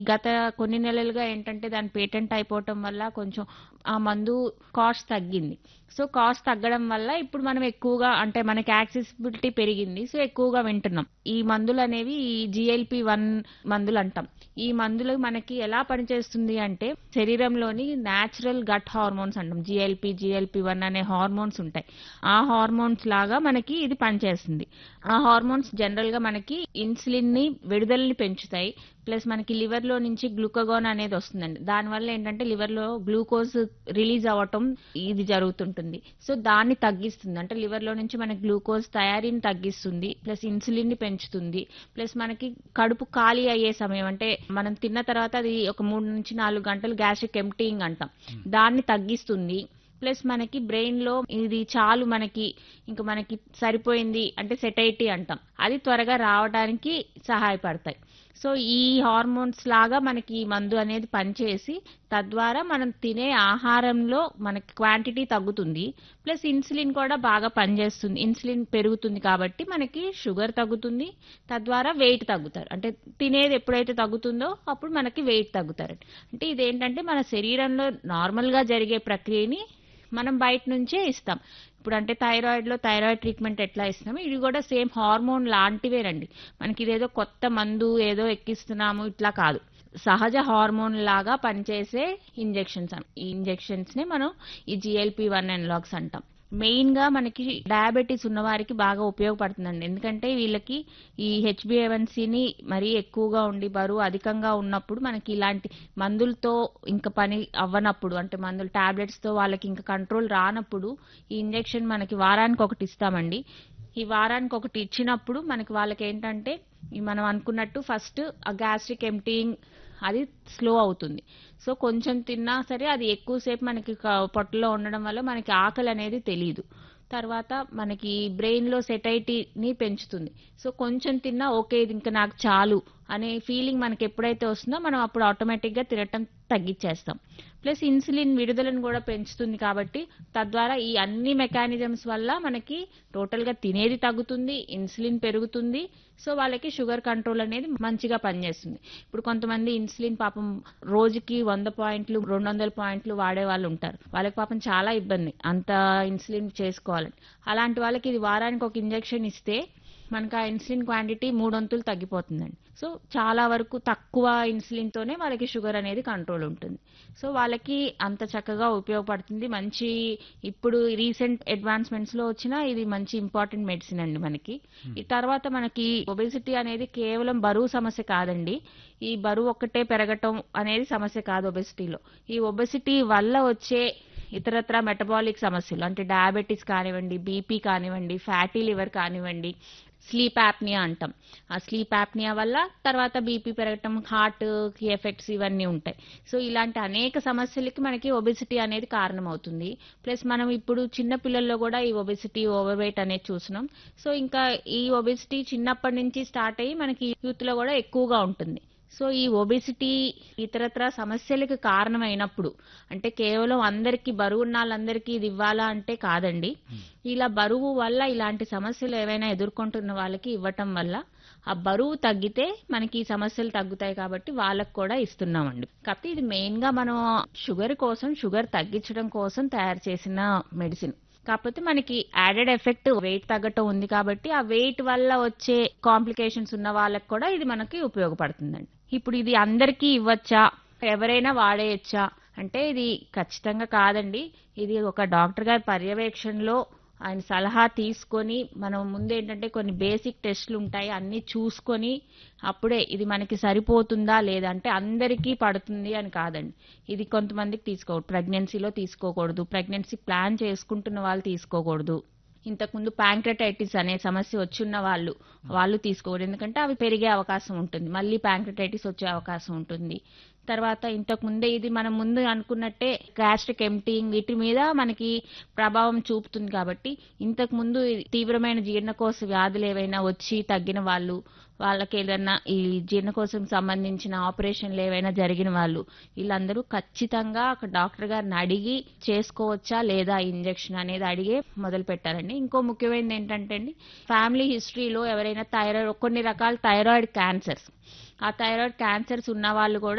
గత కొన్ని నెలలుగా ఏంటంటే దాని పేటెంట్ అయిపోవటం వల్ల కొంచెం ఆ మందు కాస్ట్ తగ్గింది సో కాస్ట్ తగ్గడం వల్ల ఇప్పుడు మనం ఎక్కువగా అంటే మనకి యాక్సెసిబిలిటీ పెరిగింది సో ఎక్కువగా వింటున్నాం ఈ మందులు అనేవి ఈ జిఎల్పి వన్ మందులు అంటాం ఈ మందులు మనకి ఎలా పనిచేస్తుంది అంటే శరీరంలోని న్యాచురల్ గట్ హార్మోన్స్ అంటాం జిఎల్పి జిఎల్పి వన్ అనే హార్మోన్స్ ఉంటాయి ఆ హార్మోన్స్ లాగా మనకి ఇది పనిచేస్తుంది ఆ హార్మోన్స్ జనరల్ గా మనకి ఇన్సులిన్ ని విడుదలని పెంచుతాయి ప్లస్ మనకి లివర్ లో నుంచి గ్లూకగోన్ అనేది వస్తుందండి దానివల్ల ఏంటంటే లివర్ లో గ్లూకోజ్ రిలీజ్ అవ్వటం ఇది జరుగుతుంటుంది సో దాన్ని తగ్గిస్తుంది అంటే లివర్ లో నుంచి మనకి గ్లూకోజ్ తయారీని తగ్గిస్తుంది ప్లస్ ఇన్సులిన్ ని పెంచుతుంది ప్లస్ మనకి కడుపు ఖాళీ అయ్యే సమయం అంటే మనం తిన్న తర్వాత అది ఒక మూడు నుంచి నాలుగు గంటలు గ్యాస్ట్రిక్ ఎంప్టీయింగ్ అంటాం దాన్ని తగ్గిస్తుంది ప్లస్ మనకి బ్రెయిన్ లో ఇది చాలు మనకి ఇంకా మనకి సరిపోయింది అంటే సెటైటీ అంటాం అది త్వరగా రావడానికి సహాయపడతాయి సో ఈ హార్మోన్స్ లాగా మనకి ఈ మందు అనేది పనిచేసి తద్వారా మనం తినే ఆహారంలో మనకి క్వాంటిటీ తగ్గుతుంది ప్లస్ ఇన్సులిన్ కూడా బాగా పనిచేస్తుంది ఇన్సులిన్ పెరుగుతుంది కాబట్టి మనకి షుగర్ తగ్గుతుంది తద్వారా వెయిట్ తగ్గుతారు అంటే తినేది ఎప్పుడైతే తగ్గుతుందో అప్పుడు మనకి వెయిట్ తగ్గుతారు అంటే ఇదేంటంటే మన శరీరంలో నార్మల్ గా జరిగే ప్రక్రియని మనం బయట నుంచే ఇస్తాం ఇప్పుడు అంటే థైరాయిడ్ లో థైరాయిడ్ ట్రీట్మెంట్ ఎట్లా ఇస్తామో ఇది కూడా సేమ్ హార్మోన్ లాంటివేనండి మనకి ఇదేదో కొత్త మందు ఏదో ఎక్కిస్తున్నాము ఇట్లా కాదు సహజ హార్మోన్ లాగా పనిచేసే ఇంజెక్షన్స్ ఈ ఇంజెక్షన్స్ ని మనం ఈ జిఎల్పి వన్ ఎన్లాక్స్ అంటాం మెయిన్ గా మనకి డయాబెటీస్ ఉన్న వారికి బాగా ఉపయోగపడుతుందండి ఎందుకంటే వీళ్ళకి ఈ హెచ్బిఏవన్సీని మరీ ఎక్కువగా ఉండి బరువు అధికంగా ఉన్నప్పుడు మనకి ఇలాంటి మందులతో ఇంకా పని అవ్వనప్పుడు అంటే మందులు టాబ్లెట్స్ తో వాళ్ళకి ఇంకా కంట్రోల్ రానప్పుడు ఈ ఇంజెక్షన్ మనకి వారానికి ఒకటి ఇస్తామండి ఈ వారానికి ఒకటి ఇచ్చినప్పుడు మనకి వాళ్ళకి ఏంటంటే ఈ మనం అనుకున్నట్టు ఫస్ట్ ఆ గ్యాస్ట్రిక్ ఎంటీయింగ్ అది స్లో అవుతుంది సో కొంచెం తిన్నా సరే అది ఎక్కువసేపు మనకి క- పొట్టలో ఉండడం వల్ల మనకి ఆకలి అనేది తెలియదు తర్వాత మనకి బ్రెయిన్ లో సెటైటీని పెంచుతుంది సో కొంచెం తిన్నా ఓకే ఇది ఇంకా నాకు చాలు అనే ఫీలింగ్ మనకి ఎప్పుడైతే వస్తుందో మనం అప్పుడు ఆటోమేటిక్ గా తినటం తగ్గించేస్తాం ప్లస్ ఇన్సులిన్ విడుదలను కూడా పెంచుతుంది కాబట్టి తద్వారా ఈ అన్ని మెకానిజమ్స్ వల్ల మనకి టోటల్ గా తినేది తగ్గుతుంది ఇన్సులిన్ పెరుగుతుంది సో వాళ్ళకి షుగర్ కంట్రోల్ అనేది మంచిగా పనిచేస్తుంది ఇప్పుడు కొంతమంది ఇన్సులిన్ పాపం రోజుకి వంద పాయింట్లు రెండు వందల పాయింట్లు వాడే వాళ్ళు ఉంటారు వాళ్ళకి పాపం చాలా ఇబ్బంది అంత ఇన్సులిన్ చేసుకోవాలని అలాంటి వాళ్ళకి ఇది వారానికి ఒక ఇంజెక్షన్ ఇస్తే మనకు ఆ ఇన్సులిన్ క్వాంటిటీ మూడొంతులు తగ్గిపోతుందండి సో చాలా వరకు తక్కువ ఇన్సులిన్ తోనే వాళ్ళకి షుగర్ అనేది కంట్రోల్ ఉంటుంది సో వాళ్ళకి అంత చక్కగా ఉపయోగపడుతుంది మంచి ఇప్పుడు రీసెంట్ అడ్వాన్స్మెంట్స్ లో వచ్చిన ఇది మంచి ఇంపార్టెంట్ మెడిసిన్ అండి మనకి ఈ తర్వాత మనకి ఒబెసిటీ అనేది కేవలం బరువు సమస్య కాదండి ఈ బరువు ఒక్కటే పెరగటం అనేది సమస్య కాదు ఒబెసిటీలో ఈ ఒబెసిటీ వల్ల వచ్చే ఇతరత్ర మెటబాలిక్ సమస్యలు అంటే డయాబెటీస్ కానివ్వండి బీపీ కానివ్వండి ఫ్యాటీ లివర్ కానివ్వండి స్లీప్ యాప్నియా అంటాం ఆ స్లీప్ యాప్నియా వల్ల తర్వాత బీపీ పెరగటం హార్ట్ కి ఎఫెక్ట్స్ ఇవన్నీ ఉంటాయి సో ఇలాంటి అనేక సమస్యలకి మనకి ఒబెసిటీ అనేది కారణం అవుతుంది ప్లస్ మనం ఇప్పుడు చిన్న పిల్లల్లో కూడా ఈ ఒబెసిటీ ఓవర్ వెయిట్ అనేది చూస్తున్నాం సో ఇంకా ఈ ఒబెసిటీ చిన్నప్పటి నుంచి స్టార్ట్ అయ్యి మనకి యూత్ లో కూడా ఎక్కువగా ఉంటుంది సో ఈ ఒబెసిటీ ఇతరత్ర సమస్యలకు కారణమైనప్పుడు అంటే కేవలం అందరికి బరువు ఉన్న వాళ్ళందరికీ ఇది ఇవ్వాలా అంటే కాదండి ఇలా బరువు వల్ల ఇలాంటి సమస్యలు ఏవైనా ఎదుర్కొంటున్న వాళ్ళకి ఇవ్వటం వల్ల ఆ బరువు తగ్గితే మనకి ఈ సమస్యలు తగ్గుతాయి కాబట్టి వాళ్ళకు కూడా ఇస్తున్నామండి కాకపోతే ఇది మెయిన్ గా మనం షుగర్ కోసం షుగర్ తగ్గించడం కోసం తయారు చేసిన మెడిసిన్ కాకపోతే మనకి యాడెడ్ ఎఫెక్ట్ వెయిట్ తగ్గటం ఉంది కాబట్టి ఆ వెయిట్ వల్ల వచ్చే కాంప్లికేషన్స్ ఉన్న వాళ్ళకి కూడా ఇది మనకి ఉపయోగపడుతుందండి ఇప్పుడు ఇది అందరికీ ఇవ్వచ్చా ఎవరైనా వాడేయచ్చా అంటే ఇది ఖచ్చితంగా కాదండి ఇది ఒక డాక్టర్ గారి పర్యవేక్షణలో ఆయన సలహా తీసుకొని మనం ముందు ఏంటంటే కొన్ని బేసిక్ టెస్ట్లు ఉంటాయి అన్ని చూసుకొని అప్పుడే ఇది మనకి సరిపోతుందా లేదా అంటే అందరికీ పడుతుంది అని కాదండి ఇది కొంతమందికి తీసుకోకూడదు ప్రెగ్నెన్సీలో తీసుకోకూడదు ప్రెగ్నెన్సీ ప్లాన్ చేసుకుంటున్న వాళ్ళు తీసుకోకూడదు ఇంతకుముందు ప్యాంక్రటైటిస్ అనే సమస్య వచ్చున్న వాళ్ళు వాళ్ళు తీసుకోకూడదు ఎందుకంటే అవి పెరిగే అవకాశం ఉంటుంది మళ్ళీ ప్యాంక్రటైటిస్ వచ్చే అవకాశం ఉంటుంది తర్వాత ఇంతకు ముందే ఇది మనం ముందు అనుకున్నట్టే గ్యాస్ట్రిక్ ఎంటింగ్ వీటి మీద మనకి ప్రభావం చూపుతుంది కాబట్టి ఇంతకు ముందు ఈ తీవ్రమైన జీర్ణకోశ వ్యాధులు ఏవైనా వచ్చి తగ్గిన వాళ్ళు వాళ్ళకి ఏదన్నా ఈ జీర్ణకోశం సంబంధించిన ఆపరేషన్లు ఏవైనా జరిగిన వాళ్ళు వీళ్ళందరూ ఖచ్చితంగా ఒక డాక్టర్ గారిని అడిగి చేసుకోవచ్చా లేదా ఇంజెక్షన్ అనేది అడిగే మొదలు పెట్టారండి ఇంకో ముఖ్యమైనది ఏంటంటే అండి ఫ్యామిలీ హిస్టరీలో ఎవరైనా థైరాయిడ్ కొన్ని రకాల థైరాయిడ్ క్యాన్సర్స్ ఆ థైరాయిడ్ క్యాన్సర్స్ ఉన్న వాళ్ళు కూడా